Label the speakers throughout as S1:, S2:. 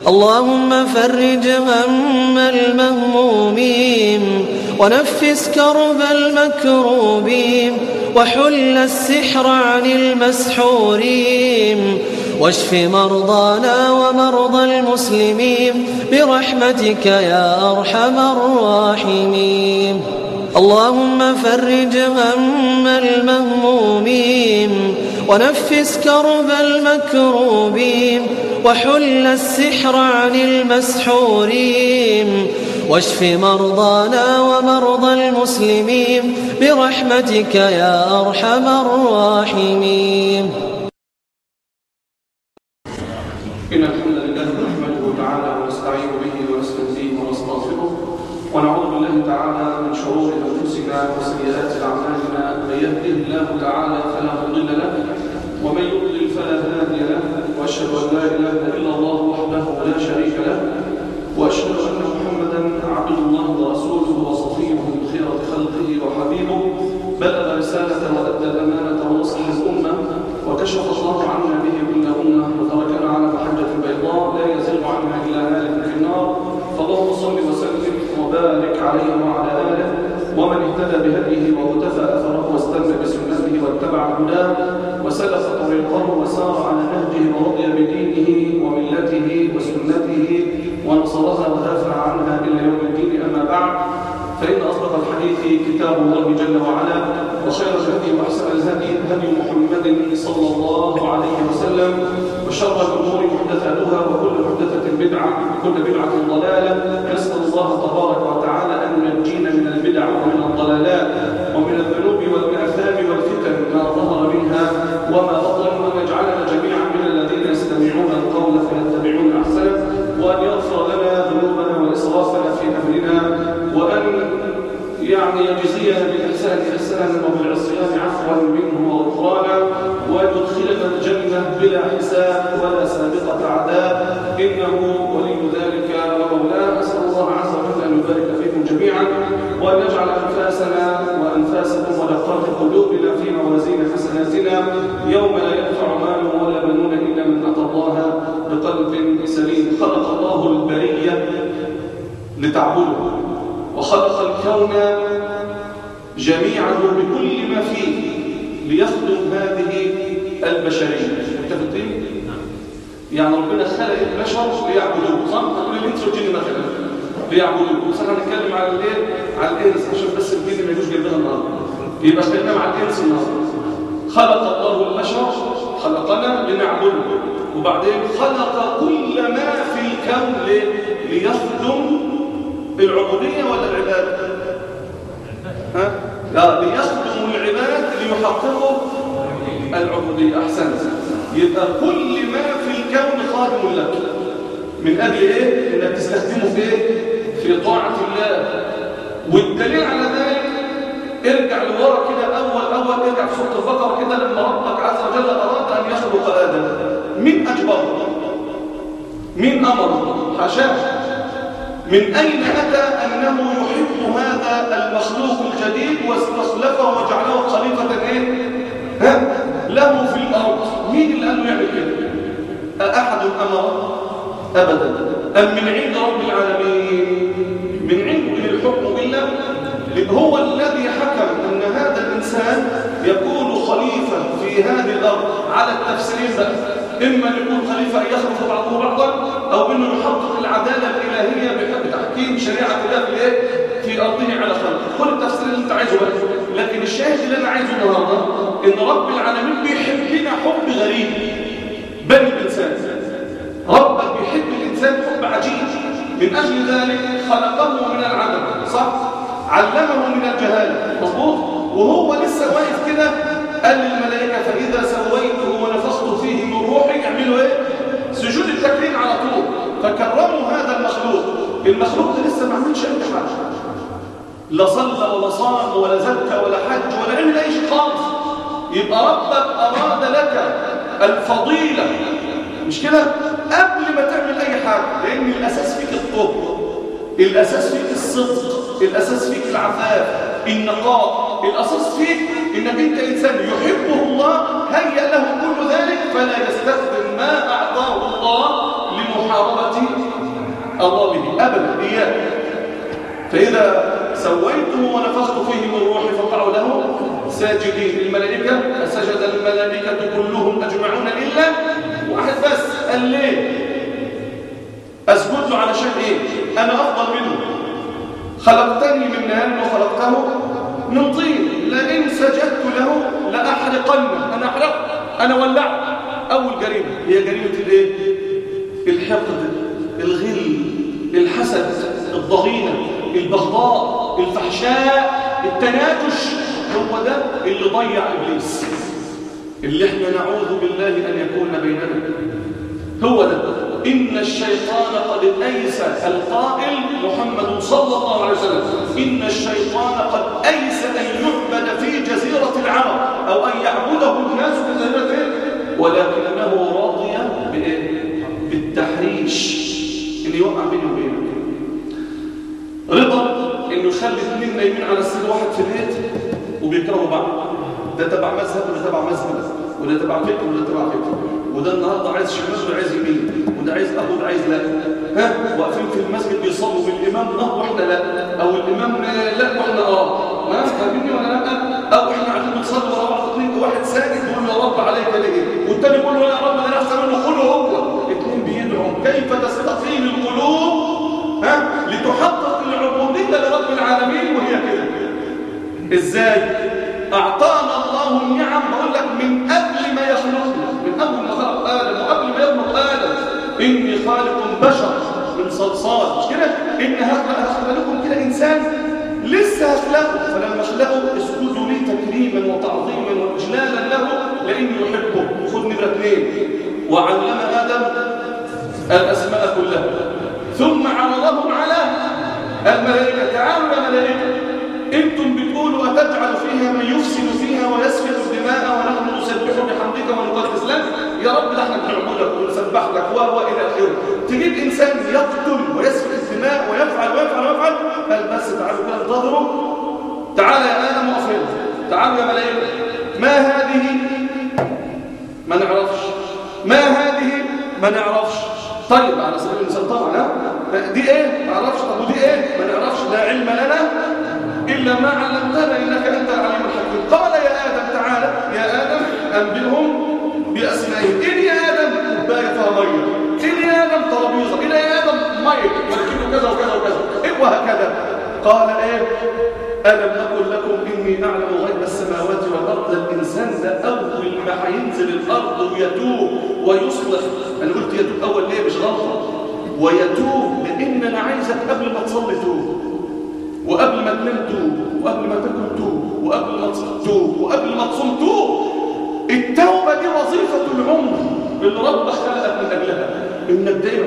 S1: اللهم فرج هم المهمومين ونفس كرب المكروبين وحل السحر عن المسحورين واشف مرضانا ومرضى المسلمين برحمتك يا أرحم الراحمين اللهم فرج هم المهمومين ونفس كرب المكروبين وحل السحر عن المسحورين واشف مرضانا ومرضى المسلمين برحمتك يا أرحم الراحمين
S2: إن الحمد لله نحمده تعالى ونستعين به ونستهديه ونستغفره ونعوذ بالله تعالى من شرور أنفسنا وسيئات أعمالنا من يهده الله تعالى فلا مضل له ومن يضلل فلا هادي له وأشهد أن لا إله إلا الله وحده لا شريك له وأشهد أن محمدا عبد الله ورسوله وصفيه من خيرة خلقه وحبيبه بلغ رسالة وأدى الأمانة ونصح الأمة وكشف الله عنا به كل أمة وتركنا على محجة بيضاء لا يزيغ عنها إلا هالك في النار فاللهم صل وسلم وبارك عليه وعلى آله ومن اهتدى بهديه واغتفى أثره واستنى بسنته واتبع هداه وسلك طريقه وسار على نهجه ورضي بدينه وملته وسنته ونصرها ودافع عنها إلى يوم الدين أما بعد فإن أصدق الحديث كتاب الله جل وعلا وخير الهدي وأحسن الهدي هدي محمد صلى الله عليه وسلم وشر الأمور محدثاتها وكل محدثة بدعة وكل بدعة ضلالة نسأل الله تبارك وتعالى أن ينجينا من البدع ومن الضلالات ومن الذنوب والآثام والفتن ما ظهر منها وما بطن وأن يجعلنا جميعا من الذين يستمعون القول فيتبعون أحسنه وأن يغفر لنا ذنوبنا وإسرافنا في أمرنا وأن يعني يجزينا بالإحسان إحسانا وبالعصيان عفوا منه وغفرانا وأن يدخلنا الجنة بلا حساب ولا سابقة عذاب إنه ولي ذلك ومولاه أسأل الله عز وجل أن يبارك فيكم جميعا وأن يجعل أنفاسنا وأنفاسكم ولقات قلوبنا في موازين حسناتنا يوم لا ينفع مال ولا بنون إلا من أتى الله بقلب سليم خلق الله البرية لتعبده وخلق الكون جميعه بكل ما فيه ليخدم هذه البشرية متفقين؟ يعني ربنا خلق البشر ليعبدوه صح؟ تقول الانس والجن مثلا ليعبدوه بس احنا هنتكلم على الايه؟ على الانس عشان بس الجن ما يجوش جنبنا النهارده يبقى خلينا مع الانس النهارده خلق الله البشر خلقنا لنعبده وبعدين خلق كل ما في الكون ليخدم العبودية ولا العبادة ها؟ لا ليخدموا العباد ليحققوا العبودية أحسنت يبقى كل ما في الكون خادم لك من أجل إيه؟ إنك تستخدمه في إيه؟ في طاعة الله والدليل على ذلك ارجع لورا كده أول أول ارجع في سورة البقرة كده لما ربك عز وجل أراد أن يخلق آدم مين أجبره؟ مين أمره؟ حاشاه من أين أتى أنه يحب هذا المخلوق الجديد واستخلفه وجعله خليفة إيه؟ ها؟ له في الأرض مين اللي قال له يعمل كده؟ أحد أمر أبدا أم من عند رب العالمين من عنده الحكم بالله هو الذي حكم أن هذا الإنسان يكون خليفة في هذه الأرض على التفسيرين بقى إما أن يكون خليفة أن يخلف بعضه بعضا أو أنه يحقق العدالة الإلهية بتحكيم شريعة الله في إيه؟ في أرضه على خلقه كل التفسير اللي أنت عايزه بقى لكن الشاهد اللي أنا عايزه النهاردة إن رب العالمين بيحبنا حب غريب بني الإنسان ربك بيحب الإنسان حب عجيب من أجل ذلك خلقه من العدم صح؟ علمه من الجهالة مظبوط؟ وهو لسه واقف كده قال للملائكة فإذا سويته ونفخت فيه من روحي اعملوا ايه؟ سجود التكريم على طول فكرموا هذا المخلوق المخلوق ده لسه ما عملش اي حاجه لا صلى ولا صام ولا زكى ولا حج ولا عمل اي شيء خالص يبقى ربك اراد لك الفضيله مش كده قبل ما تعمل اي حاجه لان الاساس فيك الطهر الاساس فيك الصدق الاساس فيك العفاف النقاء الاساس فيك انك انت انسان يحبه الله هيا له كل ذلك فلا يستخدم ما اعطاه الله محاربة الله به أبدا إياه فإذا سويته ونفخت فيه من روحي فقعوا له ساجدين الملائكة فسجد الملائكة كلهم أجمعون إلا واحد بس قال ليه أسجد له علشان إيه أنا أفضل منه خلقتني من نار وخلقته من طين لئن سجدت له لأحرقنه أنا أحرق أنا ولعت أول جريمة هي جريمة الإيه الحقد الغل الحسد الضغينة البغضاء الفحشاء التناكش هو ده اللي ضيع إبليس اللي احنا نعوذ بالله أن يكون بيننا هو ده إن الشيطان قد أيس القائل محمد صلى الله عليه وسلم إن الشيطان قد أيس أن يعبد في جزيرة العرب أو أن يعبده الناس في جزيرة ولكنه راضي بإيه؟ بالتحريش اللي يوقع بيني وبينك رضا انه يخلي اثنين نايمين على سرير واحد في البيت وبيكرهوا بعض ده تبع مذهب وده تبع مذهب وده تبع فكر وده تبع فكر وده النهارده عايز شمال وده عايز يمين وده عايز اب وده عايز لا ها واقفين في المسجد بيصلوا بالامام اه واحنا لا او الامام لا واحنا اه ما فاهميني ولا لا او احنا قاعدين بنصلي ورا بعض اثنين واحد ساجد بيقول يا رب عليك ليه والتاني بيقول له يا رب ده انا احسن منه كله هو اثنين بيدعوا كيف تستقيم القلوب ها لتحقق العبوديه لرب العالمين وهي كده ازاي اعطانا الله النعم بقول لك من قبل ما يخلقنا من اول ما خلق ادم وقبل ما يخلق ادم اني خالق بشر من صلصال مش كده ان هخلق لكم كده انسان لسه هخلقه فلما اخلقه اسجدوا لي تكريما وتعظيما واجلالا له لاني احبه خذ نمره اثنين وعلم ادم الاسماء كلها ثم عرضهم على الملائكه تعالوا يا ملائكه انتم بتقولوا اتجعل فيها من يفسد فيها ويسفك الدماء ونحن نسبح بحمدك ونقدس لك يا رب ده احنا بنعبدك ونسبح لك و الى اخره تجيب انسان يقتل ويسفك الدماء ويفعل ويفعل ويفعل بل بس تعالوا كده انتظروا تعال يا ادم وافرد تعالوا يا ملائكه ما هذه ما نعرفش ما هذه ما نعرفش طيب على سبيل المثال طبعا ها دي ايه ما نعرفش طب ودي ايه ما نعرفش لا علم لنا إلا ما علمتنا إنك أنت العليم الحكيم قال يا آدم تعالى يا آدم أنبئهم بأسمائهم إن يا آدم كوباية فيها مية إن يا آدم ترابيزة إن يا آدم مية ولكنه كذا وكذا وكذا إيه وهكذا قال إيه ألم أقل لكم إني أعلم غيب السماوات والأرض الإنسان ده أول ما هينزل الأرض ويتوب ويصلح أنا قلت يتوب أول ليه مش غلطة ويتوب لأن أنا عايزك قبل ما تصلي توب وقبل ما تنام توب وقبل ما تاكل توب وقبل ما تصوم توب وقبل ما تصوم توب التوبة دي وظيفة العمر اللي رب خلقك من أجلها إنك دايما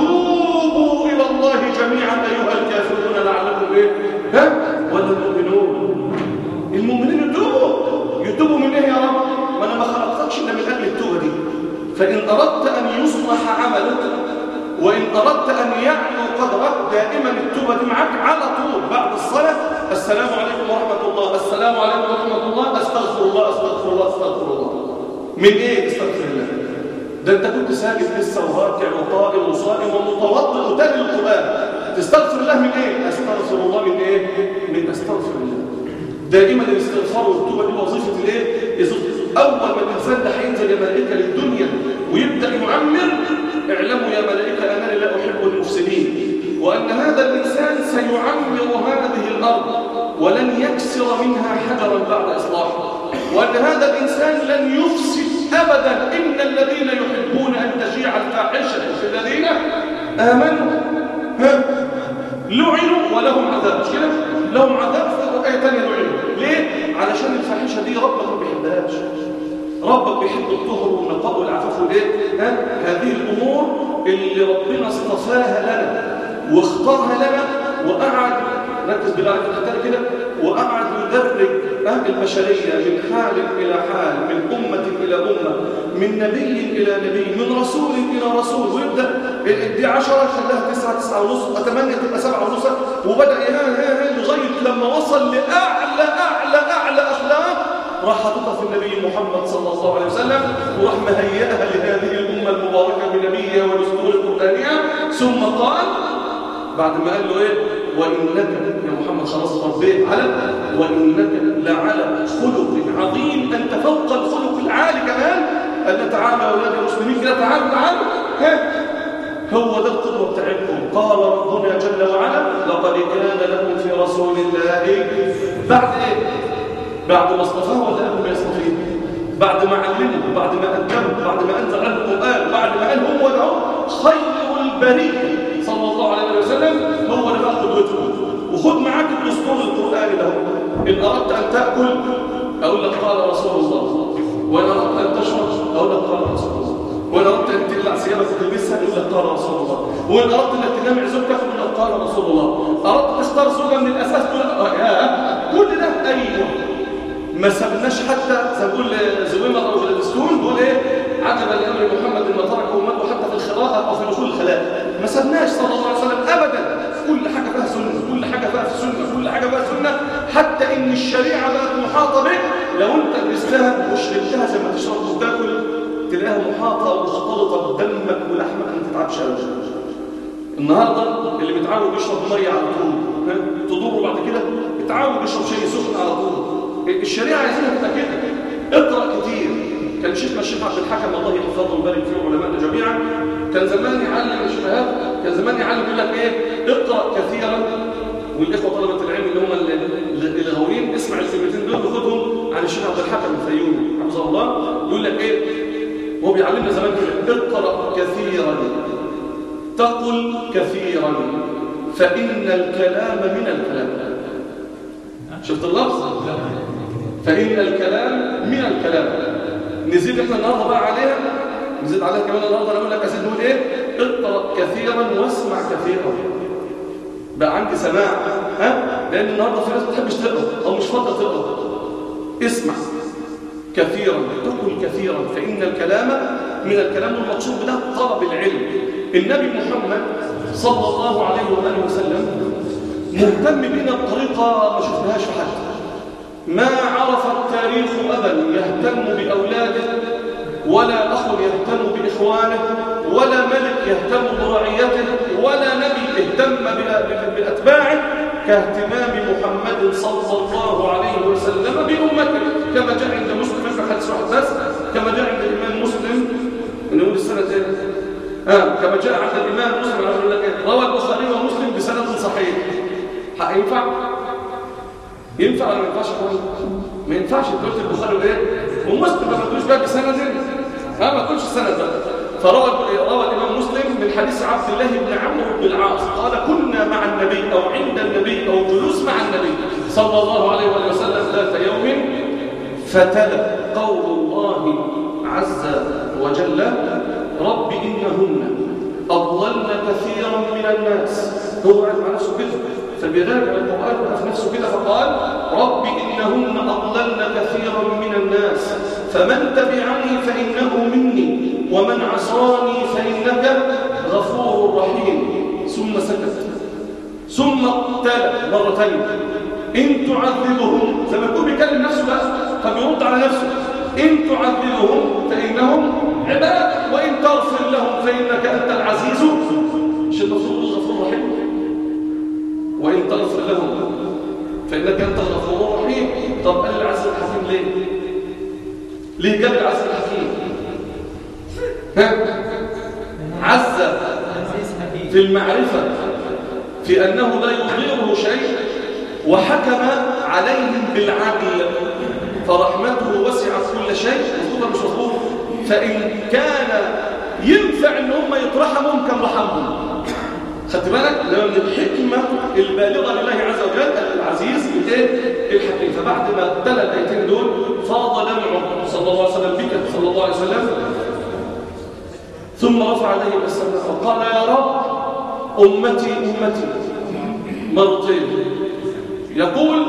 S2: وتوبوا إلى الله جميعا أيها الكافرون لعلكم إيه؟ ها؟ ولا المؤمنون المؤمنين يتوبوا يتوبوا من إيه يا رب؟ ما أنا ما خلقتكش إلا من أجل التوبة دي فإن أردت أن يصلح عملك وإن أردت أن يعلو قدرك دائما التوبة دي معاك على طول بعد الصلاة السلام عليكم ورحمة الله السلام عليكم ورحمة الله أستغفر الله أستغفر الله أستغفر الله من إيه تستغفر الله ده أنت كنت ساجد لسه وراكع وطائم وصائم ومتوضئ وتالي القرآن تستغفر الله من إيه أستغفر الله من إيه من أستغفر الله دائما الاستغفار والتوبة دي وظيفة الإيه أول ما الإنسان ده هينزل يا ملائكة للدنيا ويبدأ يعمر اعلموا يا ملائكة أنني لا أحب المفسدين وأن هذا الإنسان سيعمر هذه الأرض ولن يكسر منها حجرا بعد إصلاحه وأن هذا الإنسان لن يفسد أبدا إن الذين يحبون أن تشيع الفاحشة في الذين آمنوا ها لعنوا ولهم عذاب مش كده؟ لهم عذاب في آية ثانية لعنوا ليه؟ علشان الفاحشة دي ربك ما بيحبهاش ربك بيحب الطهر والنقاء والعفاف والايه ها هذه الامور اللي ربنا اصطفاها لنا واختارها لنا وقعد ركز بالله في الحكايه كده وقعد يدرج اهل البشريه من حال الى حال من امه الى امه من نبي الى نبي من رسول الى رسول ويبدا دي 10 خلاها 9 9 ونص اتمنى تبقى 7 ونص وبدا لغايه لما وصل لاعلى اعلى اعلى اخلاق راح حاططها في النبي محمد صلى الله عليه وسلم وراح مهيئها لهذه الأمة المباركة بنبيها ودستور قرآنها ثم قال بعد ما قال له ايه وانك يا محمد خلاص ربيت على وانك لعلى خلق عظيم انت فوق الخلق العالي كمان قال تعالى اولاد المسلمين كده تعالوا تعالوا ها هو ده القدوه بتاعتكم قال ربنا جل وعلا لقد كان لكم في رسول الله بعد ايه بعد ما اصطفاه ولا قبل ما يصطفيه بعد ما علمه بعد ما أدبه بعد ما أنزل عنه القرآن بعد ما قال هو ده خير البرية صلى الله عليه وسلم هو اللي بقى قدوته وخد معاك الدستور القرآني ده إن أردت أن تأكل أقول لك قال رسول الله وإن أردت أن تشرب أقول لك قال رسول الله وإن أردت أن تقلع ثيابك وتلبسها أقول لك قال رسول الله وإن أردت أنك تجمع زوجتك أقول لك قال رسول الله أردت تختار زوجة من الأساس تقول لك آه كل ده أيوه ما سبناش حتى سنقول زويمة أو غلبستون دول إيه عجبا لأمر محمد ما ترك أمته حتى في الخراءة أو في دخول الخلاء ما سبناش صلى الله عليه وسلم أبدا كل حاجة فيها سنة كل حاجة فيها في سنة كل حاجة فيها سنة حتى إن الشريعة بقت محاطة بك لو أنت درستها وشربتها زي ما تشرب وتاكل تلاقيها محاطة ومختلطة بدمك ولحمك ما تتعبش أبدا النهارده اللي متعود يشرب ميه على طول تضره بعد كده اتعود يشرب شيء سخن على طول الشريعة عايزينها تبقى كده اقرأ كتير كان شيخنا الشيخ عبد الحكم الله يحفظه ويبارك فيه علماءنا جميعا كان زمان يعلم الشباب كان زمان يعلم يقول لك ايه اقرأ كثيرا والاخوه طلبه العلم اللي هم اللي غاويين اسمع الكلمتين دول وخدهم عن الشيخ عبد الحكم الفيومي حفظه الله يقول لك ايه هو بيعلمنا زمان كده اقرأ كثيرا تقل كثيرا فإن الكلام من الكلام شفت اللفظ فإن الكلام من الكلام نزيد احنا النهارده بقى عليها نزيد عليها كمان النهارده انا اقول لك ازيد نقول ايه اقرا كثيرا واسمع كثيرا بقى عندي سماع ها لان النهارده في ناس ما بتحبش تقرا او مش فاضيه تقرا اسمع كثيرا تقل كثيرا فإن الكلام من الكلام المقصود بده طلب العلم النبي محمد صلى الله عليه وآله وسلم مهتم بنا بطريقة ما شفناهاش في حد ما عرف التاريخ أبا يهتم بأولاده ولا أخ يهتم بإخوانه ولا ملك يهتم برعيته ولا نبي اهتم بأتباعه كاهتمام محمد صلى الله عليه وسلم بأمته كما جاء عند مسلم في حديث واحد بس كما جاء عند الإمام مسلم نقول السنة ايه آه كما جاء عند الإمام مسلم يقول لك روى البخاري ومسلم بسند صحيح ينفع ينفع ولا ما ينفعش ما ينفعش تقول البخاري وايه ومسلم ما تقولش بقى بسند ها ما تقولش السند ده فروى روى الامام مسلم من حديث عبد الله بن عمرو بن العاص قال كنا مع النبي او عند النبي او جلوس مع النبي صلى الله عليه وسلم ذات يوم فتلا قول الله عز وجل رب انهن اضللن كثيرا من الناس هو قاعد مع نفسه كده فبيراجع القرآن وقف نفسه كده فقال رب إنهن أضللن كثيرا من الناس فمن تبعني فإنه مني ومن عصاني فإنك غفور رحيم ثم سكت ثم تلا مرة ثانية إن تعذبهم زي ما يكون بيكلم نفسه بقى فبيرد على نفسه إن تعذبهم فإنهم عباد وإن تغفر لهم فإنك أنت العزيز مش المفروض الغفور الرحيم وإن تغفر لهم فإنك أنت الغفور الرحيم طب قال العزيز الحكيم ليه؟ ليه جاب العزيز الحكيم؟ ها؟ عز في المعرفة في أنه لا يضيره شيء وحكم عليهم بالعدل فرحمته وسعت كل شيء مفروض مش مفروض فإن كان ينفع ان هم يترحموا كان رحمهم خدت بالك لما من الحكمة البالغة لله عز وجل العزيز الحكيم فبعد ما تلا الايتين دول فاض دمعه صلى الله عليه وسلم بك صلى الله عليه وسلم ثم رفع يديه السماء وقال يا رب أمتي أمتي مرتين يقول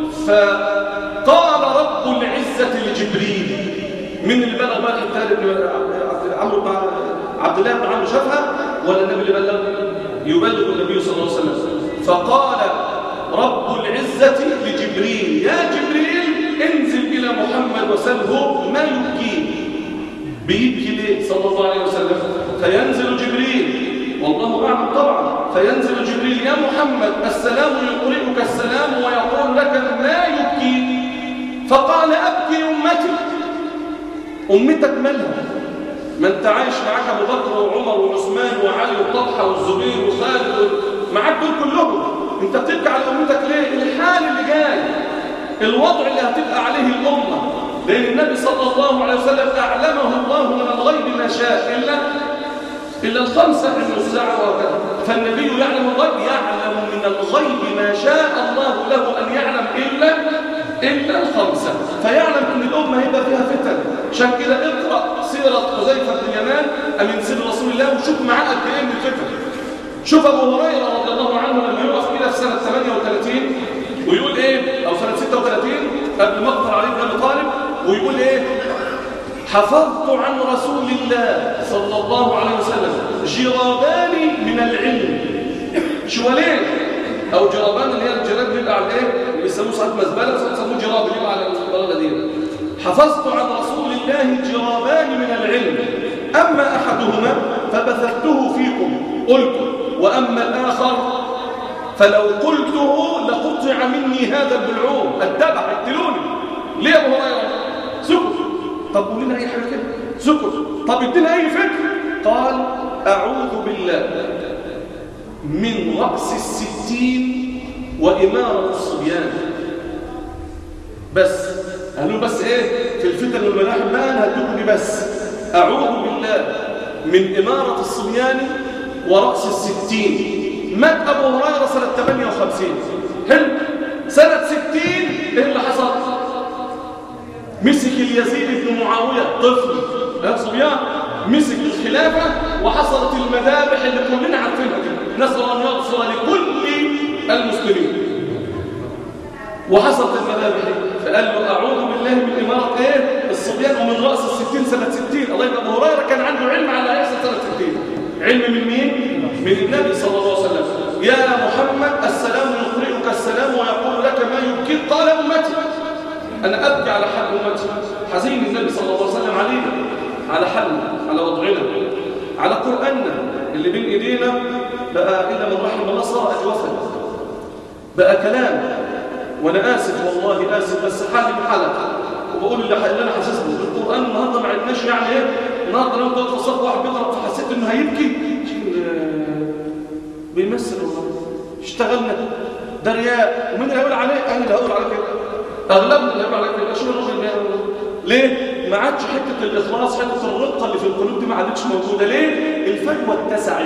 S2: فقال رب العزة لجبريل من اللي بلغ بقى الثالث عمرو بن عبد الله بن عمرو شافها ولا النبي اللي بلغ يبلغ النبي صلى الله عليه وسلم فقال رب العزة لجبريل يا جبريل انزل إلى محمد وسله ما يبكيه بيبكي ليه صلى الله عليه وسلم فينزل جبريل والله أعلم طبعا فينزل جبريل يا محمد السلام يقرئك السلام ويقول لك ما يبكي فقال أبكي أمتي أمتك مالها ما انت عايش معاك ابو بكر وعمر وعثمان وعلي وطلحه والزبير وخالد معاك دول كلهم انت بتبكي على امتك ليه الحال اللي جاي الوضع اللي هتبقى عليه الامه لان النبي صلى الله عليه وسلم اعلمه الله من الغيب ما شاء الا الا الخمسه من الساعه وكذا فالنبي يعلم الغيب يعلم من الغيب ما شاء الله له ان يعلم الا الا الخمسه فيعلم ان الامه هيبقى فيها فتن عشان كده اقرا سيره حذيفه بن اليمان امين سير رسول الله وشوف معاه قد ايه من الفتن شوف ابو هريره رضي الله عنه لما يقف كده في سنه 38 ويقول ايه او سنه 36 قبل مقتل علي بن ابي طالب ويقول ايه حفظت عن رسول الله صلى الله عليه وسلم جرابان من العلم شوالين او جرابان اللي هي الجراب اللي بيبقى على ايه اللي بيسموه ساعات مزبله ساعات بيسموه جراب اللي بيبقى على البلاله دي حفظت عن رسول الله جرابان من العلم اما احدهما فبثثته فيكم قلت واما الاخر فلو قلته لقطع مني هذا البلعوم الدبح اقتلوني ليه يا ابو هريره سكت طب قول لنا اي حاجه كده سكت طب ادينا اي فكر قال اعوذ بالله من راس الستين واماره الصبيان بس قالوا بس ايه في الفتن والملاحم بقى انا هديكم دي بس اعوذ بالله من اماره الصبيان وراس الستين مات ابو هريره سنه 58 حلو سنه 60 ايه اللي حصل مسك اليزيد بن معاويه طفل يا صبيان مسك الخلافه وحصلت المذابح اللي كلنا عارفينها دي نسال الله ان يغفر لكل المسلمين وحصلت المذابح دي فقال له اعوذ بالله من اماره ايه الصبيان ومن راس الستين سنه 60 الله يبقى ابو هريره كان عنده علم على هيحصل سنه 60 علم من مين من النبي صلى الله عليه وسلم يا محمد السلام يقرئك السلام ويقول لك ما يبكيك قال امتي انا ابكي على حال امتي حزين النبي صلى الله عليه وسلم علينا على حالنا على وضعنا على قراننا اللي بين ايدينا بقى الا من رحم الله صار اجوفا بقى كلام وانا اسف والله اسف بس حالي بحالك وبقول اللي انا حاسس به القران النهارده ما عندناش يعني ايه النهارده لو انت صف واحد بيضرب فحسيت انه هيبكي بيمثل والله اشتغلنا ده رياء ومين اللي هيقول عليه انا اللي هقول عليه كده اغلبنا اللي هيقول عليه كده شو الراجل ليه ما عادش حته الاخلاص حته الرقه اللي في القلوب دي ما عادتش موجوده ليه الفجوه اتسعت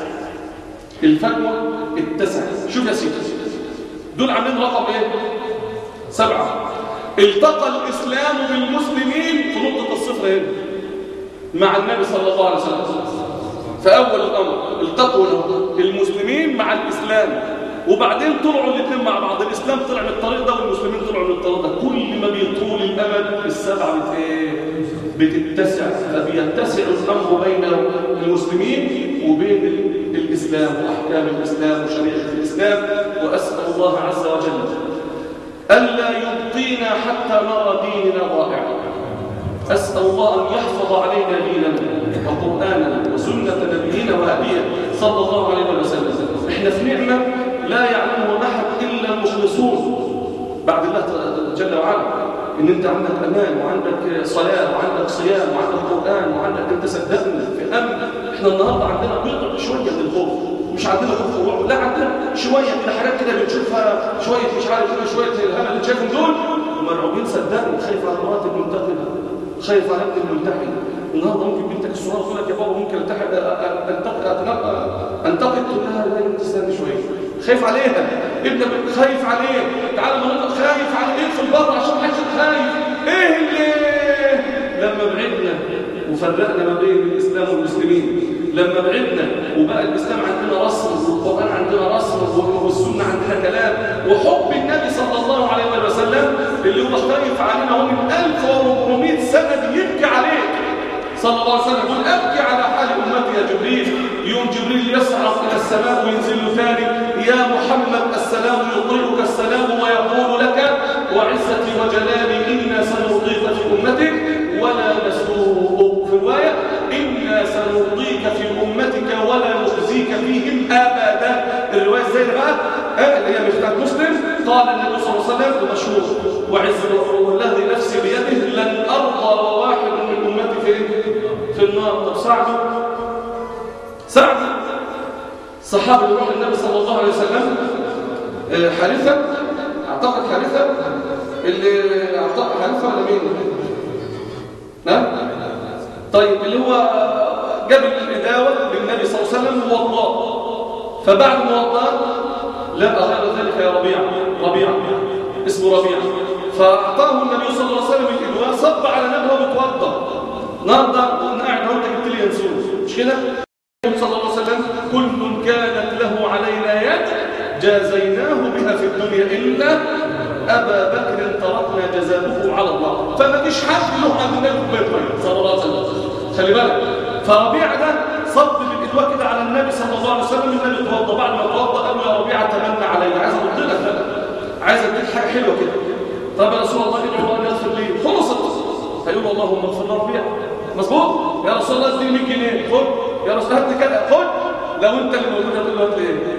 S2: الفجوه اتسعت شوف يا سيدي دول عاملين رقم ايه سبعه التقى الاسلام بالمسلمين في نقطه الصفر هنا مع النبي صلى الله عليه وسلم فأول الأمر التقوا المسلمين مع الإسلام وبعدين طلعوا الاثنين مع بعض الإسلام طلع من الطريق ده والمسلمين طلعوا من الطريق ده كل ما بيطول الأمد السبعة بت ايه؟ بتتسع فبيتسع الأمر بين المسلمين وبين الإسلام وأحكام الإسلام وشريعة الإسلام وأسأل الله عز وجل ألا يبقينا حتى نرى ديننا ضائعا أسأل الله أن يحفظ علينا ديننا وقرآننا وسنة نبينا وأبينا صلى الله عليه وسلم إحنا في نعمة لا يعلمه أحد إلا المخلصون بعد الله جل وعلا إن أنت عندك أمان وعندك صلاة وعندك صيام وعندك قرآن وعندك أنت صدقنا في أمن إحنا النهاردة عندنا بيطلع شوية من الخوف مش عندنا خوف ورعب لا عندنا شوية كده حاجات كده بنشوفها شوية مش عارف كده شوية الهمل اللي شايفهم دول مرعوبين صدقني خايف على مراتب المنتقبة خايف على ابن الملتحي النهارده ممكن بنتك الصغيره تقول لك يا بابا ممكن التحق انتقد انتقد تقول لها لا انت استنى شويه خايف عليها ابنك خايف عليه تعالى مناطق خايف على ايه في البر عشان حاجه خايف ايه اللي لما بعدنا وفرقنا ما بين الاسلام والمسلمين لما بعدنا وبقى الاسلام عندنا رسم والقران عندنا رسم والسنه عندنا كلام وحب النبي صلى الله عليه وسلم اللي هو خايف علينا هو من 1400 سنه بيبكي عليك صلى الله عليه وسلم يقول ابكي على حال امتي يا جبريل يوم جبريل يصعد الى السماء وينزل له ثاني يا محمد السلام يطيعك السلام ويقول لك وعزتي وجلالي إنا سنرضيك في أمتك ولا نسوء في رواية إنا سنرضيك في أمتك ولا نخزيك فيهم أبدا الرواية ازاي بقى آه، اللي هي بتاعت مسلم قال النبي صلى الله عليه وسلم المشهور وعز والذي نفسي بيده لن أرضى وواحد من أمتي في في النار طب سعد سعد صحابي يروح النبي صلى الله عليه وسلم آه، حارثة اعتقد حارثة اللي اعتقد حارثة ولا مين نعم طيب اللي هو جاب الإداوة للنبي صلى الله عليه وسلم ووضاه فبعد ما وضاه لا غير ذلك يا ربيع ربيع اسمه ربيع فأعطاه النبي صلى الله عليه وسلم الإدواء صب على نبهه وتوضى النهارده انا قاعد اهو انت جبت لي ينسون مش كده النبي صلى الله عليه وسلم كل كانت له علينا يد جازيناه بها في الدنيا الا ابا بكر تركنا جزاؤه على الله فما فيش حد له عند النبي كوبايه صلى الله عليه وسلم خلي بالك فربيع ده صب بالادواء كده على النبي صلى الله عليه وسلم النبي توضى بعد ما توضى قال له يا ربيع تمنى علي عايز ارد لك بقى عايز اديك حاجه حلوه كده طب يا رسول الله ادعو الله ان يغفر لي خلصت فيقول اللهم اغفر له ربيع مظبوط يا رسول الله اديني 100 جنيه خد يا رسول الله هات كده خد لو انت اللي موجود هتقول له هات لي ايه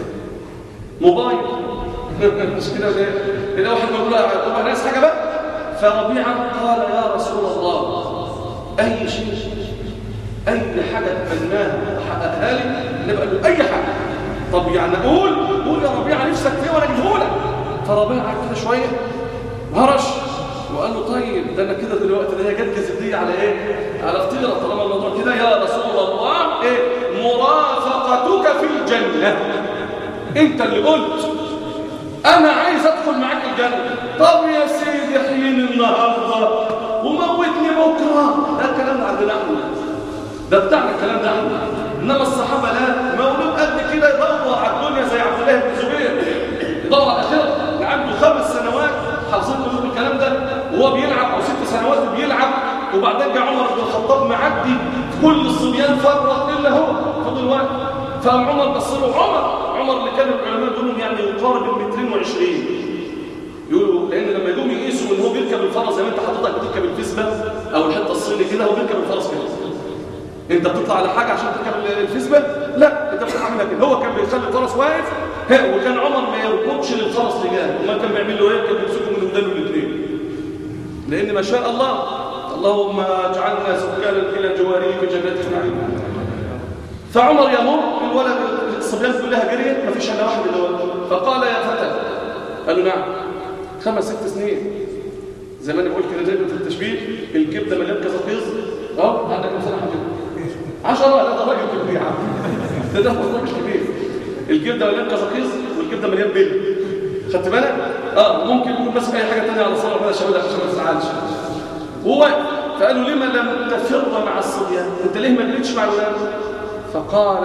S2: موبايل مش كده ليه كده واحد بيقول له طب انا عايز حاجه بقى فربيعه قال يا رسول الله اي شيء اي حاجه اتمناها تحققها لي نبقى له اي حاجه طب يعني قول قول يا ربيعه نفسك فيه وانا اجيبه لك فربيعه قعد كده شويه هرش وقال له طيب ده انا كده دلوقتي ده هي جت جزديه على ايه على فطيره طالما الموضوع كده يا رسول الله ايه مرافقتك في الجنه انت اللي قلت انا عايز ادخل معاك الجنه طب يا سيدي حين النهارده وموتني بكره ده الكلام ده عندنا احنا ده بتاعنا الكلام ده احنا انما الصحابه لا مولود قد كده يدور على الدنيا زي عبد الله بن زبير يدور على الاخره عنده خمس سنوات حافظين كلهم الكلام ده وهو بيلعب او ست سنوات بيلعب وبعدين جه عمر بن الخطاب معدي كل الصبيان فرط الا هو فضل واحد فقام عمر بص له عمر عمر اللي كان العلماء بيقولوا يعني يقارب ال 220 يقولوا لان لما يجوا يقيسوا ان هو بيركب الفرس زي ما انت حضرتك بتركب الفيسبا او الحته الصيني كده هو بيركب الفرس كده انت بتطلع على حاجه عشان تركب الفيسبا لا انت بتعملها كده هو كان بيخلي الفرس واقف ها وكان عمر ما يركبش للفرس رجال وما كان بيعمل له ايه كان بيمسكه من ودانه الاثنين لان ما شاء الله اللهم اجعلنا سكانا الى جواري في جنات النعيم فعمر يمر الولد الصبيان كلها جريت ما فيش الا واحد اللي ولد فقال يا فتى قال له نعم خمس ست سنين زي ما انا بقول كده دايما في التشبيه الكبده مليان كزقيز اه عندك كم سنه حبيبي 10 لا ده راجل كبير يا عم ده ده موضوع مش كبير الكبده مليان كزقيز والكبده مليان بيل خدت بالك اه ممكن يكون ماسك اي حاجه ثانيه على الصلاه كده شباب عشان ما تزعلش هو فقالوا لما لم تفر مع الصبيان انت ليه ما جريتش مع الولاد فقال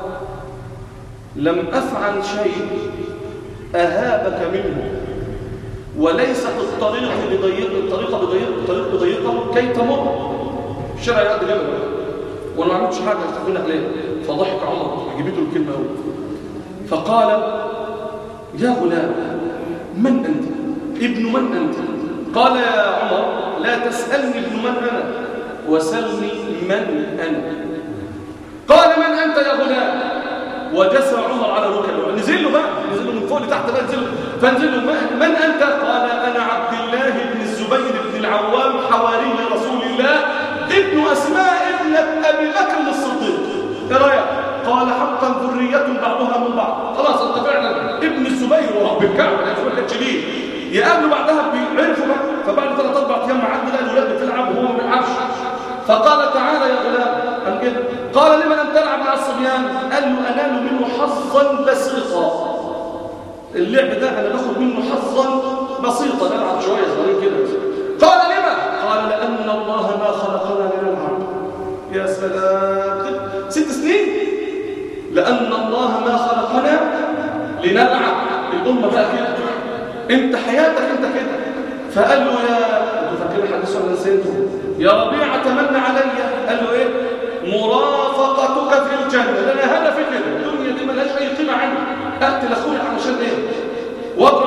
S2: لم افعل شيء اهابك منه وليست الطريق بضيق الطريقه بضيق الطريق بضيقه كي تمر الشارع يقعد جنبه وانا ما عملتش حاجه استخدمنا عليه فضحك عمر عجبته الكلمه قوي فقال يا غلام من انت ابن من انت قال يا عمر لا تسالني ابن من انا وسلني من انا قال من انت يا غلام ودس عمر على ركبه نزل له بقى نزل له من فوق لتحت بقى نزل له فنزل له من انت قال انا عبد الله بن الزبير بن العوام حواري رسول الله ابن اسماء ابنه ابي بكر الصديق ايه رايك قال حقا ذريه بعضها من بعض خلاص انت فعلا ابن الزبير ورب الكعبه ده ما كانش ليه يقابلوا بعدها بيعرفوا بقى فبعد ثلاث اربع ايام معدي لقى الولاد بتلعب وهو ما بيلعبش فقال تعالى يا غلام قال كده قال لمن لم تلعب مع الصبيان قال له انال منه حظا بسيطا اللعب ده انا باخد منه حظا بسيطا نلعب شويه صغيرين كده قال لما قال لان الله ما خلقنا لنلعب يا سلام ست سنين لان الله ما خلقنا لنلعب الامه بقى كده انت حياتك انت كده فقال له يا انتوا فاكرين الحديث ولا نسيته يا ربيع تمنى علي قال له ايه مرافقتك في الجنه ده انا هدفي كده الدنيا دي ملهاش اي قيمه عندي اقتل اخويا علشان ايه واضرب اخويا عشان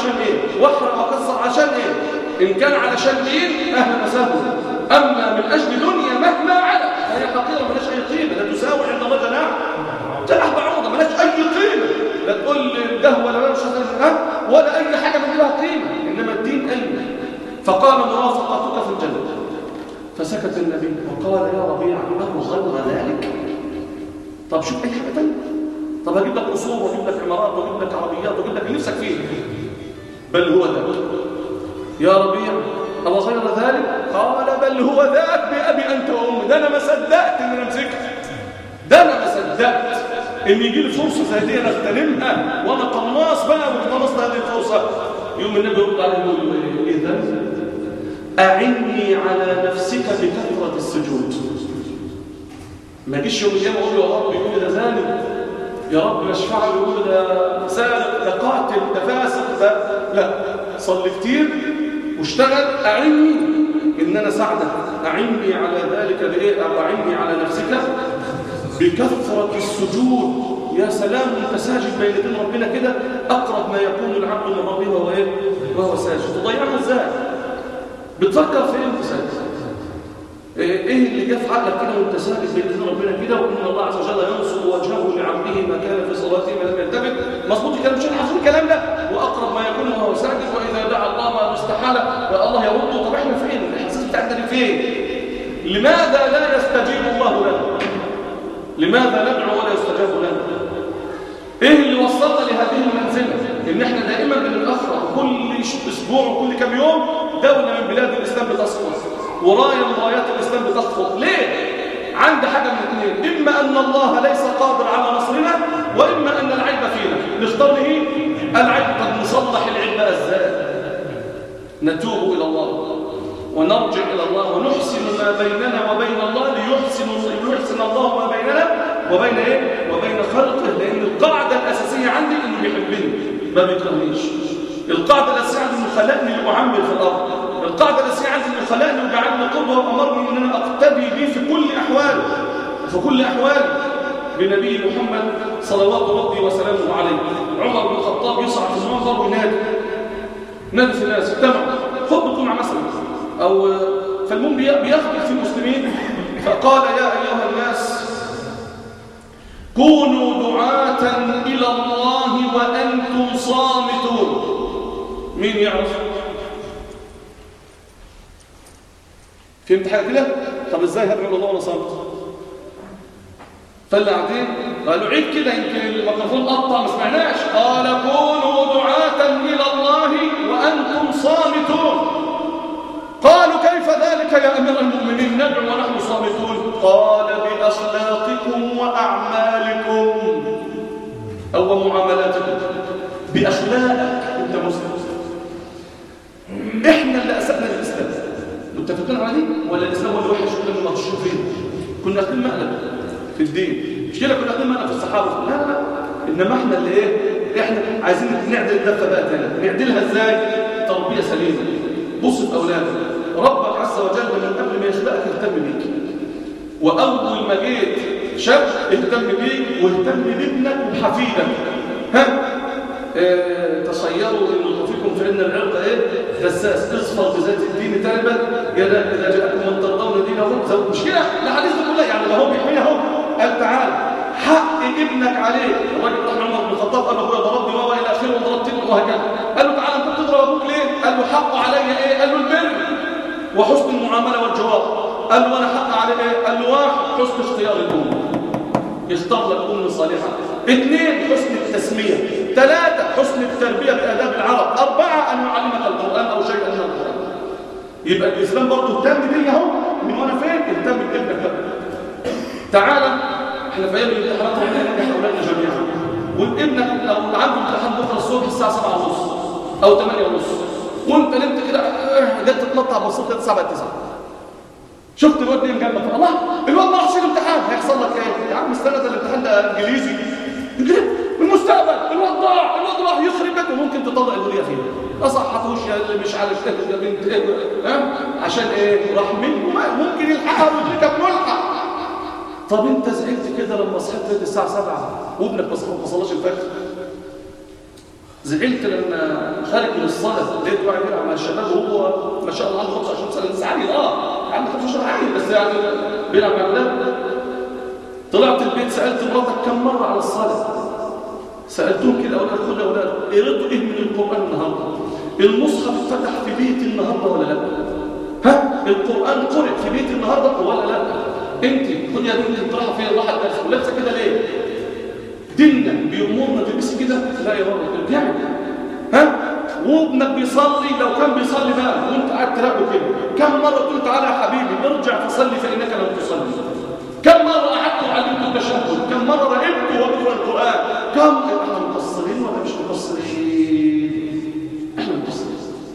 S2: علشان ايه واحرق واكسر عشان ايه ان كان علشان دين اهلا وسهلا اما من اجل دنيا مهما على فهي حقيره ملهاش اي قيمه لا تساوي عند الله جناح جناح بعوضه ملهاش اي قيمه لا تقول ده ولا لا مش ها ولا اي حاجه من دي لها قيمه انما الدين قيمه فقال مرافقتك في الجنه فسكت النبي وقال يا ربيع له غير ذلك طب شوف اي حاجه ثانيه طب هجيب لك قصور واجيب لك عمارات واجيب لك عربيات واجيب لك اللي نفسك فيه بل هو ذاك يا ربيع أو غير ذلك قال بل هو ذاك بأبي أنت وأمي ده أنا ما صدقت إن أنا مسكت ده أنا ما صدقت إن يجي لي فرصة زي دي أنا أغتنمها وأنا قناص بقى وقناصت هذه الفرصة يوم النبي يرد عليه يقول له إيه إذا أعني على نفسك بكثرة السجود ما يجيش يوم القيامة يقول له يا رب يقول ده زاني يا رب اشفع له يقول ده سارق ده قاتل ده فاسق ده لا صلي كتير واشتغل أعني إن أنا ساعدك أعني على ذلك بإيه أو أعني على نفسك بكثرة السجود يا سلام انت ساجد بين يدين ربنا كده أقرب ما يكون العبد من ربه وهو إيه وهو ساجد تضيعها إزاي بتفكر في إيه أنت ساجد ايه اللي جه في عقلك كده وانت ساجد بين ربنا كده وان الله عز وجل ينصب وجهه لعبده ما كان في صلاته ما لم يلتفت مظبوط الكلام مش عارفين الكلام ده واقرب ما يكون وهو ساجد واذا دعا الله ما استحال الله يرد طب احنا فين الاحساس بتاعنا دي فين لماذا لا يستجيب الله لنا لماذا ندعو ولا يستجاب لنا ايه اللي وصلنا لهذه المنزله ان احنا دائما بنتاخر كل اسبوع وكل كم يوم دوله من بلاد الاسلام بتسقط وراية من رايات الإسلام بتخفض ليه؟ عند حاجة من اثنين إما أن الله ليس قادر على نصرنا وإما أن العيب فينا نختار إيه؟ العيب قد نصلح العيب بقى إزاي؟ نتوب إلى الله ونرجع إلى الله ونحسن ما بيننا وبين الله ليحسن ليحسن الله ما بيننا وبين إيه؟ وبين خلقه لأن القاعدة الأساسية عندي إنه بيحبني ما بيكرهنيش القاعدة الأساسية عندي إنه خلقني لأعمر في الأرض القاعدة الأساسية عندي إنه خلقني وجعلني قدوة وأمرني إن أنا أقتدي به في كل أحوالي في كل أحوالي بنبي محمد صلوات ربي وسلامه عليه عمر بن الخطاب يصعد في المنظر وينادي نادي في الناس اجتمعوا خطبة مع مثلا أو فالمهم بيخطب في المسلمين فقال يا أيها الناس كونوا دعاة إلى الله وأنتم صامتون مين يعرف فهمت حاجة كده؟ طب ازاي هدعو إلى الله وأنا صامت؟ فاللي قاعدين قالوا عيد كده يمكن الميكروفون قطع ما سمعناش قال كونوا دعاة إلى الله وأنتم صامتون قالوا كيف ذلك يا أمير المؤمنين ندعو ونحن صامتون قال بأخلاقكم وأعمالكم أو معاملاتكم بأخلاقك أنت مسلم إحنا اللي أسأنا الإسلام متفقين على دي ولا الإسلام هو اللي وحش كنا مغشوش فيه كنا أخذين مقلب في الدين مش كده كنا أخذين مقلب في الصحابة لا لا إنما إحنا اللي إيه إحنا عايزين نعدل الدفة بقى تاني نعدلها إزاي تربية سليمة بص في أولادك ربك عز وجل من قبل ما يخلقك اهتم بيك وأول ما جيت شاب اهتم بيك واهتم بابنك وبحفيدك ها اه تصيروا ان نطفيكم فإن العرق ايه دساس اصفر بذات الدين تربا يدا إذا جاءكم من ترضون دينه زوج مش كده الحديث ده كله يعني ما هو بيحميه اهو قال تعال حق ابنك عليه الراجل راح عمر بن الخطاب قال له ابويا ضربني وهو الى اخره وضربت ابنه وهكذا قال له تعالى انت بتضرب ابوك ليه؟ قال له حقه عليا ايه؟ قال له البر وحسن المعامله والجواب قال له وانا حق عليه ايه؟ قال له واحد حسن اختيار الام يختار لك ام صالحه اثنين حسن التسميه ثلاثه حسن التربيه باداب العرب اربعه ان يعلمك القران او شيئا من القران يبقى الاسلام برضه اهتم بيا اهو من وانا فين؟ اهتم بابنك بقى تعالى احنا في ايام الامتحانات ربنا ينجح اولادنا جميعا وابنك لو عنده امتحان بكره الصبح الساعه 7:30 او 8:30 وانت نمت كده جت تتنطع بصيت كده 7 9 شفت الواد نايم جنبك الله الواد ما راحش الامتحان هيحصل لك ايه يا عم استنى ده الامتحان ده انجليزي المستقبل الواد ضاع الواد راح يخرب بيته وممكن تطلق الوليه فيه ما صحتوش يا اللي مش عارف ايه يا بنت ايه ها عشان ايه راح منه ممكن يلحقها ويدركك ملحق طب انت زعلت كده لما صحيت الساعه 7 وابنك ما صلاش الفجر زعلت لما خارج من الصلاه لقيت واحد بيلعب مع الشباب وهو ما شاء الله عنده 25 سنه لسه عيل اه عنده 25 عيل بس يعني بيلعب مع اولاد طلعت البيت سالت مراتك كم مره على الصلاه سالتهم كده اولاد خد يا اولاد قريتوا ايه من القران النهارده المصحف فتح في بيت النهارده ولا لا ها القران قرئ في بيت النهارده ولا لا انت خد يا بنتي انت رايحه فين رايحه الدرس ولابسه كده ليه ديننا بيأمرنا تلبسي كده لا يا بابا ارجعي ها وابنك بيصلي لو كان بيصلي بقى وانت قاعد تراقبه كده كم مره قلت تعالى يا حبيبي ارجع فصلي فانك لم تصلي كم مره قعدت وعلمت التشهد كم مره راقبت وهو بيقرا القران كم احنا مقصرين ولا مش مقصرين احنا مقصرين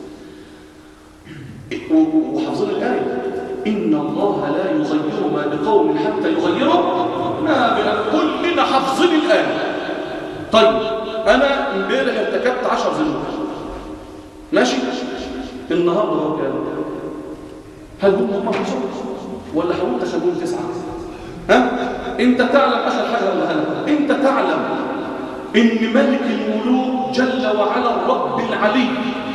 S2: وحافظين الايه ان الله لا يغير ما بقوم حتى يغيروا ما بأنفسهم كلنا حافظين الايه طيب انا امبارح ارتكبت 10 ذنوب ماشي النهارده هو كام هل هم هم ولا حاولت اخليهم تسعه ها انت تعلم اخر حاجه ولا انا انت تعلم ان ملك الملوك جل وعلا الرب العلي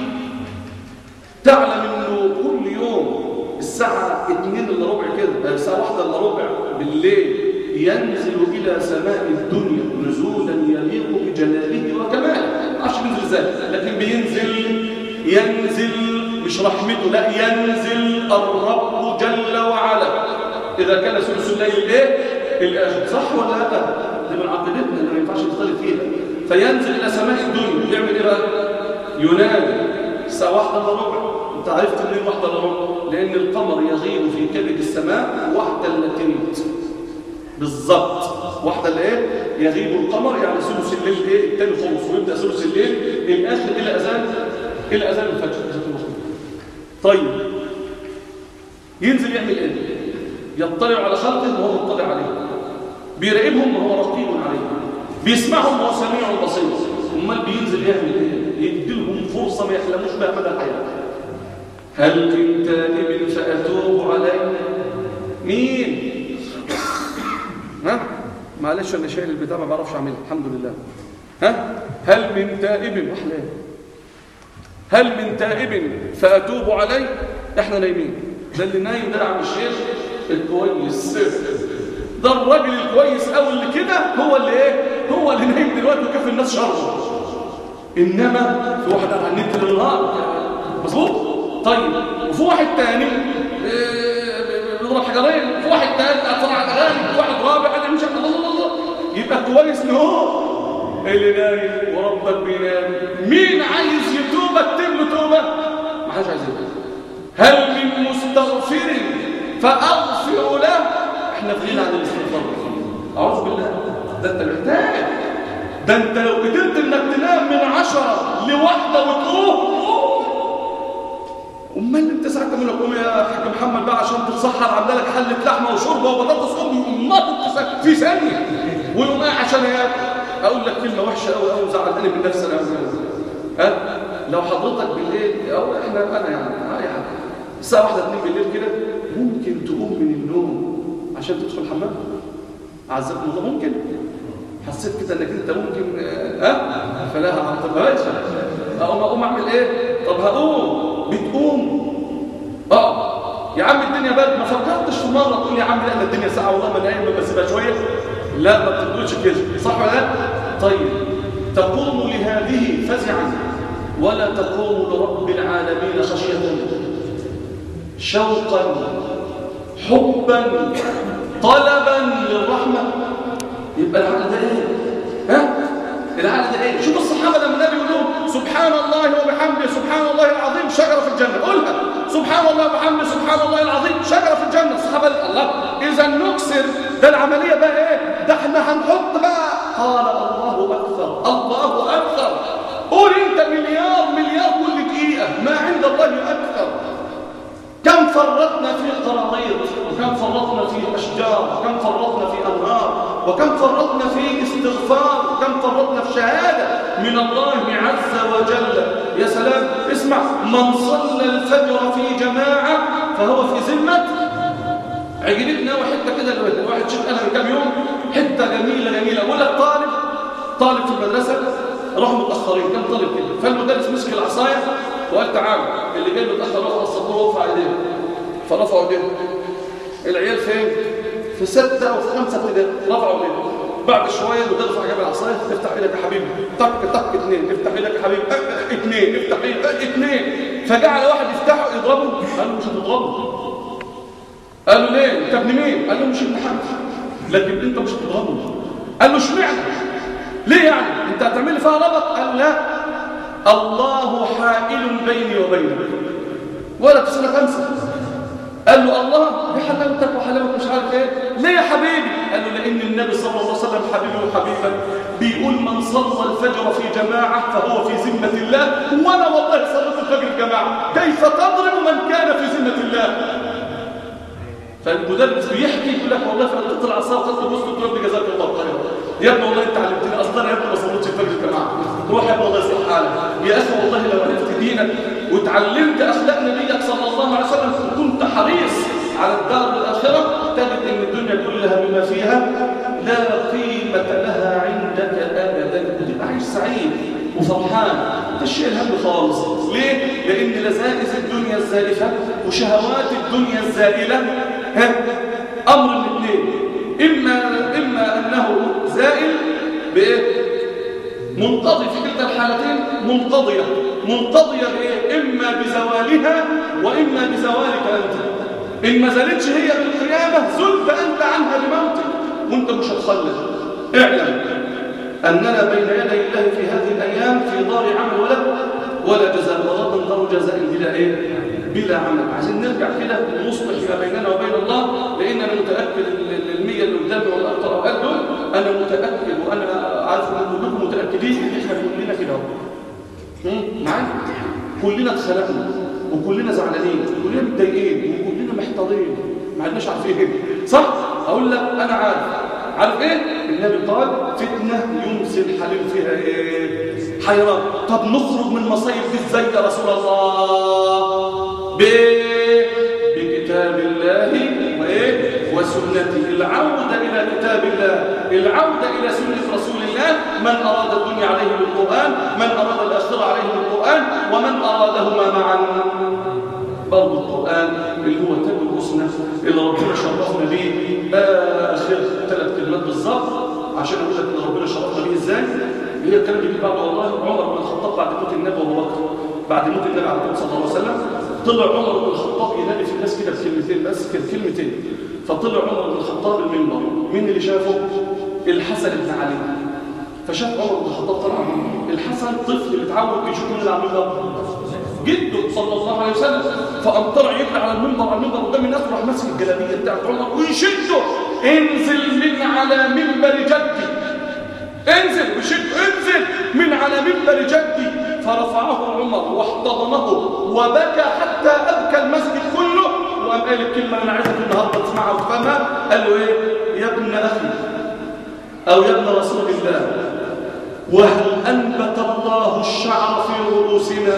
S2: تعلم انه كل يوم الساعه 2 الا ربع كده الساعه 1 الا ربع بالليل ينزل الى سماء الدنيا نزولا يليق بجلاله وكماله ما اعرفش بينزل ازاي لكن بينزل ينزل مش رحمته لا ينزل الرب جل وعلا اذا كان ثلث الليل الايه الاخر صح ولا لا دي من عقيدتنا اللي ما ينفعش نختلف فيها فينزل الى سماء الدنيا يعمل ايه بقى ينادي الساعه واحدة الا ربع انت عرفت منين واحدة الا ربع لان القمر يغيب في كبد السماء واحدة الا تلت بالظبط واحدة اللي ايه يغيب القمر يعني ثلث الليل ايه الثاني خلص ويبدا ثلث الليل الاخر الى اذان الى اذان الفجر طيب ينزل يعمل ايه يطلع على خلقه وهو مطلع عليه بيراقبهم وهو رقيب عليه بيسمعهم وهو سميع بصير امال بينزل يعمل ايه يدي لهم فرصه ما يحلموش بها مدى الحياه هل من تائب فاتوب عليه مين ها معلش انا شايل البتاع ما بعرفش اعملها الحمد لله ها هل من تائب احلام هل من تائب فاتوب عليه احنا نايمين ده اللي نايم ده يا عم الشيخ الكويس ده الراجل الكويس قوي اللي كده هو اللي ايه هو اللي نايم دلوقتي وكفي الناس شره انما في واحد على النت بالنهار مظبوط طيب وفي واحد تاني بيضرب حجرين في واحد تالت اطلع على الاغاني في واحد رابع قاعد يمشي الله الله الله يبقى كويس ان هو اللي نايم وربك بينام مين عايز يتوب اكتب له توبه ما حدش عايز يتوب هل من مستغفر فاغفر له احنا في غنى عن الاستغفار اعوذ بالله ده انت محتاج ده انت لو قدرت انك تنام من عشرة لواحدة وتقوم امال انت ساعتها من قوم يا حاج محمد بقى عشان تتصحر عامله لك حله لحمه وشوربه وبطاطس امي وامك في ثانيه ويقوم قاعد عشان ياكل اقول لك كلمه وحشه قوي قوي زعلتني من نفسي انا ها لو حضرتك بالليل او احنا انا يعني ها يعني الساعه 1 2 بالليل كده ممكن تقوم من النوم عشان تدخل الحمام عزكم الله ممكن حسيت كده انك انت ممكن ها فلا هعطلهاش اقوم اقوم اعمل ايه طب هقوم بتقوم اه يا عم الدنيا برد ما فكرتش في مره تقول يا عم لا الدنيا ساعه والله ما نايم بسيبها شويه لا ما بتقولش كده صح ولا لا طيب تقوم لهذه فزعا ولا تقوم لرب العالمين خشيه شوقا حبا طلبا للرحمه يبقى العقل ده ايه ها العقل ده ايه شوف الصحابه لما النبي يقول لهم سبحان الله وبحمده سبحان الله العظيم شجره في الجنه قولها سبحان الله وبحمده سبحان الله العظيم شجره في الجنه الصحابه الله اذا نكسر ده العمليه بقى ايه ده احنا هنحط بقى قال الله اكثر الله اكثر قول انت مليار مليار كل دقيقه ما عند الله اكثر كم فرطنا في قراريط وكم فرطنا في أشجار وكم فرطنا في أنهار وكم فرطنا في استغفار وكم فرطنا في شهادة من الله عز وجل يا سلام اسمع من صلى الفجر في جماعة فهو في ذمة عجبتنا وحتة كده الواحد شوف أنا من كام يوم حتة جميلة جميلة أقول لك طالب طالب في المدرسة راحوا متاخرين كم طالب كده فالمدرس مسك العصايه وقال تعالوا اللي جاي متاخر روح على السبوره وارفع ايديه فرفعوا ايديهم العيال فين في ستة أو في خمسة ابتدائي رفعوا ايديهم بعد شوية المدرس راح جاب العصاية افتح ايدك يا حبيبي طق طق اثنين افتح ايدك يا حبيبي أه، اثنين افتح ايدك أه، اثنين فجعل واحد يفتحه يضربه قال له مش هتضربه قال له ليه انت ابن مين قال له مش ابن حد لكن انت مش هتضربه قال له اشمعنى ليه يعني انت هتعمل لي فيها ربط قال لا الله حائل بيني وبينك ولا في سنه خمسه قال له الله دي حلاوتك وحلاوه مش عارف ايه ليه يا حبيبي قال له لان النبي صلى الله عليه وسلم حبيبي وحبيبك بيقول من صلى الفجر في جماعه فهو في ذمه الله وانا والله صليت الفجر في جماعه كيف تضرب من كان في ذمه الله فالمدرس بيحكي يقول لك والله فقدت العصا وخدت بوست قلت له ابني جزاك الله خير يا ابني والله انت علمتني اصلا يا ابني ما صليتش الفجر يا جماعه روح يا ابني الله يصلح حالك يا اخي والله لو عرفت دينك وتعلمت اخلاق نبيك صلى الله عليه وسلم وكنت حريص على الدار الاخره تجد ان الدنيا كلها بما فيها لا قيمه لها عندك ابدا تبقى عايش سعيد وفرحان تشيل هم خالص ليه؟ لأن لذائذ الدنيا الزائفة وشهوات الدنيا الزائلة ها؟ أمر الاثنين إما, إما أنه زائل بإيه؟ منقضي في كلتا الحالتين منقضية منقضية بإيه؟ إما بزوالها وإما بزوالك أنت إن ما زالتش هي بالقيامة زلت أنت عنها بموتك وأنت مش هتخلد اعلم أننا بين يدي الله في هذه الأيام في دار عمل ولا ولا جزاء وغض دار جزاء بلا إيه؟ بلا عمل عايزين نرجع كده نصلح ما بيننا وبين الله لأن أنا متأكد المية اللي قدامي والأكثر أو دول أنا متأكد وأنا عارف أن كلكم متأكدين إن إحنا كلنا كده معايا كلنا اتخلقنا وكلنا زعلانين وكلنا متضايقين وكلنا محتارين ما عدناش عارفين صح؟ أقول لك أنا عارف عارف ايه النبي قال فتنه يمسي الحليم فيها ايه حيران طب نخرج من مصايب دي ازاي يا رسول الله ب بكتاب الله وايه وسنته العوده الى كتاب الله العوده الى سنه رسول الله من اراد الدنيا عليه بالقران من اراد الاخره عليه بالقران ومن ارادهما معا برضه القرآن اللي هو تاج الحسنى اللي ربنا شرفنا بيه آخر ثلاث كلمات بالظبط عشان أقول لك إن ربنا شرفنا بيه إزاي هي الكلام اللي بعد والله عمر بن الخطاب بعد موت النبي وأبو بكر بعد موت النبي عليه الصلاة والسلام صلى الله عليه وسلم طلع عمر بن الخطاب ينادي في الناس كده بكلمتين بس كده كلمتين فطلع عمر بن الخطاب المنبر مين اللي شافه؟ الحسن بن علي فشاف عمر بن الخطاب طلع الحسن طفل متعود بيشوف مين اللي على المنبر جده صلى الله عليه وسلم فقام طلع يجري على المنبر على المنبر قدام الناس وراح ماسك الجلابيه بتاعت عمر ويشده انزل من على منبر جدي انزل وشده انزل من على منبر جدي فرفعه عمر واحتضنه وبكى حتى ابكى المسجد كله وقام قال الكلمه اللي انا عايزك النهارده تسمعها وتفهمها قال له ايه يا ابن اخي او يا ابن رسول الله وهل أنبت الله الشعر في رؤوسنا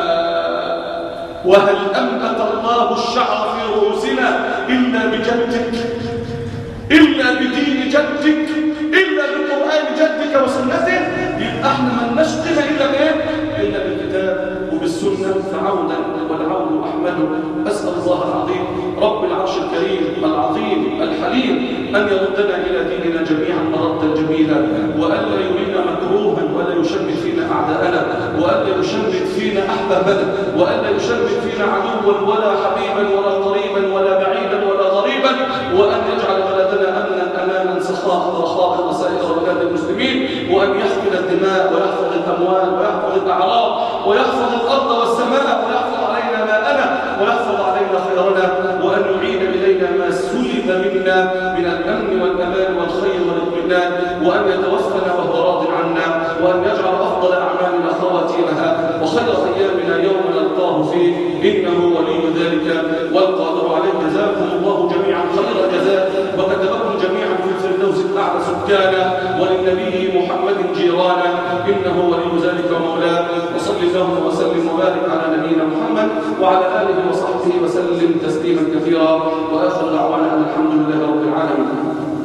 S2: وهل أنبت الله الشعر في رؤوسنا إلا بجدك إلا بدين جدك إلا بقرآن جدك وسنته يبقى احنا ما نشتم إلا بإيه؟ إلا بالكتاب وبالسنة فعودا والعون أحمد أسأل الله العظيم رب العرش الكريم العظيم الحليم أن يردنا إلى ديننا جميعا مردا جميلا وألا يرينا مكروها ولا يشمت فينا أعداءنا وألا يشمت فينا أحبابنا وألا يشمت فينا عدوا ولا حبيبا ولا قريبا ولا بعيدا ولا غريبا وأن يجعل بلدنا أمنا أمانا سخاء رخاء وسائر بلاد المسلمين وأن يحفظ الدماء ويحفظ الأموال ويحفظ الأعراض ويحفظ الأرض والسماء ويحفظ علينا ماءنا ويحفظ علينا خيرنا وأن يعيد إلينا ما سلب منا من الأمن والأمان والخير والاطمئنان وأن يتوفنا وهو راض عنا وأن يجعل أفضل أعمالنا خواتيمها وخير أيامنا يوم نلقاه فيه إنه ولي ذلك والقادر عليه جزاكم الله جميعا خير الجزاء وكتبكم جميعا في الفردوس الأعلى سكانا وللنبي محمد جيرانا إنه ولي ذلك ومولاه وصل اللهم وسلم وبارك على نبينا محمد وعلى آله وصحبه وسلم تسليما كثيرا وآخر دعوانا أن الحمد لله رب العالمين